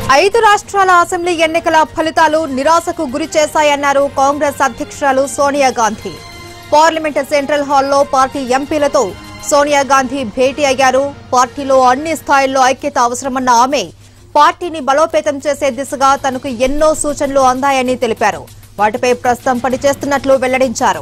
ఐదు రాష్ట్రాల అసెంబ్లీ ఎన్నికల ఫలితాలు నిరాశకు గురి చేశాయన్నారు కాంగ్రెస్ అధ్యక్షురాలు సోనియా గాంధీ పార్లమెంట్ సెంట్రల్ హాల్లో పార్టీ ఎంపీలతో సోనియా గాంధీ భేటీ అయ్యారు పార్టీలో అన్ని స్థాయిల్లో ఐక్యత అవసరమన్న ఆమె పార్టీని బలోపేతం చేసే దిశగా తనకు ఎన్నో సూచనలు అందాయని తెలిపారు వాటిపై ప్రస్తుతం పనిచేస్తున్నట్లు వెల్లడించారు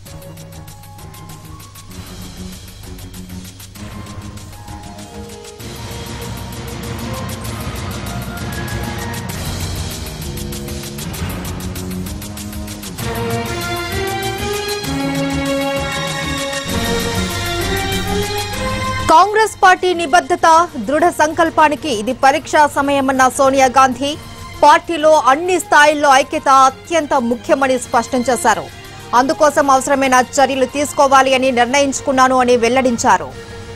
కాంగ్రెస్ పార్టీ నిబద్ధత దృఢ సంకల్పానికి ఇది పరీక్షా సమయమన్న సోనియా గాంధీ పార్టీలో అన్ని స్థాయిల్లో ఐక్యత అత్యంత ముఖ్యమని స్పష్టం చేశారు అందుకోసం అవసరమైన చర్యలు తీసుకోవాలి అని నిర్ణయించుకున్నాను అని వెల్లడించారు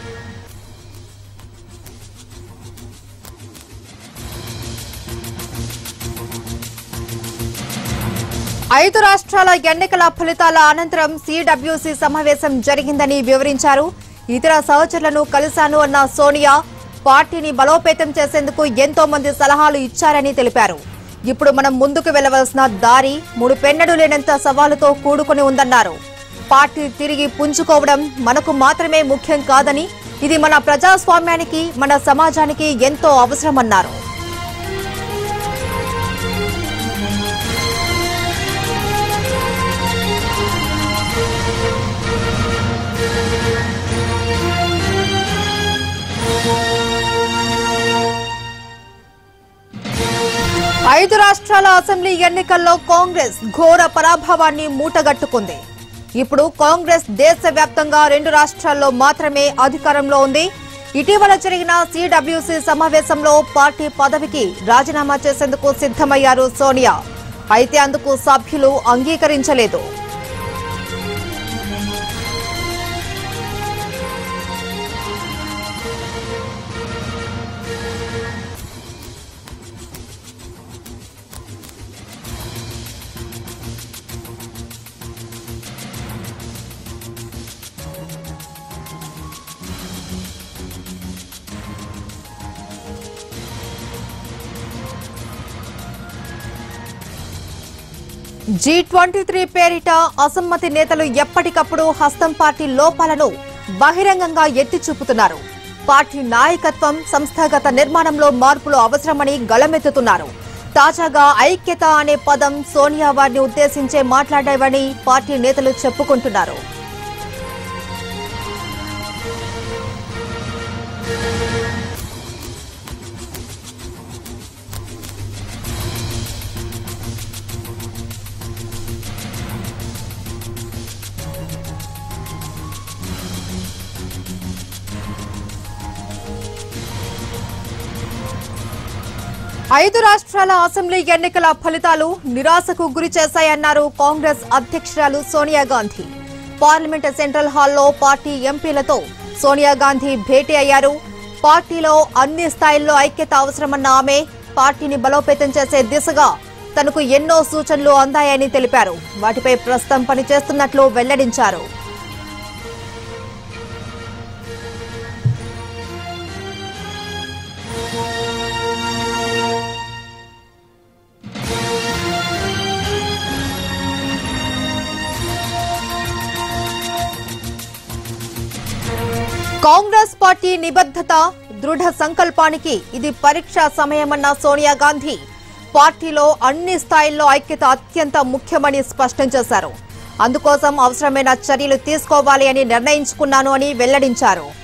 ఐదు రాష్ట్రాల ఎన్నికల ఫలితాల అనంతరం సిడబ్ల్యూసీ సమావేశం జరిగిందని వివరించారు ఇతర సహచరులను కలిశాను అన్న సోనియా పార్టీని బలోపేతం చేసేందుకు ఎంతో మంది సలహాలు ఇచ్చారని తెలిపారు ఇప్పుడు మనం ముందుకు వెళ్లవలసిన దారి మూడు పెన్నడు లేనంత సవాలుతో కూడుకుని ఉందన్నారు పార్టీ తిరిగి పుంజుకోవడం మనకు మాత్రమే ముఖ్యం కాదని ఇది మన ప్రజాస్వామ్యానికి మన సమాజానికి ఎంతో అవసరమన్నారు ఐదు రాష్ట్రాల అసెంబ్లీ ఎన్నికల్లో కాంగ్రెస్ ఘోర పరాభవాన్ని మూటగట్టుకుంది ఇప్పుడు కాంగ్రెస్ దేశవ్యాప్తంగా రెండు రాష్ట్రాల్లో మాత్రమే అధికారంలో ఉంది ఇటీవల జరిగిన సిడబ్ల్యూసీ సమావేశంలో పార్టీ పదవికి రాజీనామా చేసేందుకు సిద్ధమయ్యారు సోనియా అయితే అందుకు సభ్యులు అంగీకరించలేదు జీ ట్వంటీ త్రీ పేరిట అసమ్మతి నేతలు ఎప్పటికప్పుడు హస్తం పార్టీ లోపాలను బహిరంగంగా ఎత్తి చూపుతున్నారు పార్టీ నాయకత్వం సంస్థాగత నిర్మాణంలో మార్పులు అవసరమని గళమెత్తుతున్నారు తాజాగా ఐక్యత అనే పదం సోనియా వారిని ఉద్దేశించే మాట్లాడేవని పార్టీ నేతలు చెప్పుకుంటున్నారు ఐదు రాష్ట్రాల అసెంబ్లీ ఎన్నికల ఫలితాలు నిరాశకు గురి చేశాయన్నారు కాంగ్రెస్ అధ్యక్షురాలు సోనియా గాంధీ పార్లమెంట్ సెంట్రల్ హాల్లో పార్టీ ఎంపీలతో సోనియా గాంధీ భేటీ అయ్యారు పార్టీలో అన్ని స్థాయిల్లో ఐక్యత అవసరమన్న ఆమె పార్టీని బలోపేతం చేసే దిశగా తనకు ఎన్నో సూచనలు అందాయని తెలిపారు వాటిపై ప్రస్తుతం పనిచేస్తున్నట్లు వెల్లడించారు కాంగ్రెస్ పార్టీ నిబద్ధత దృఢ సంకల్పానికి ఇది పరీక్షా సమయమన్న సోనియా గాంధీ పార్టీలో అన్ని స్థాయిల్లో ఐక్యత అత్యంత ముఖ్యమని స్పష్టం చేశారు అందుకోసం అవసరమైన చర్యలు తీసుకోవాలి అని నిర్ణయించుకున్నాను అని వెల్లడించారు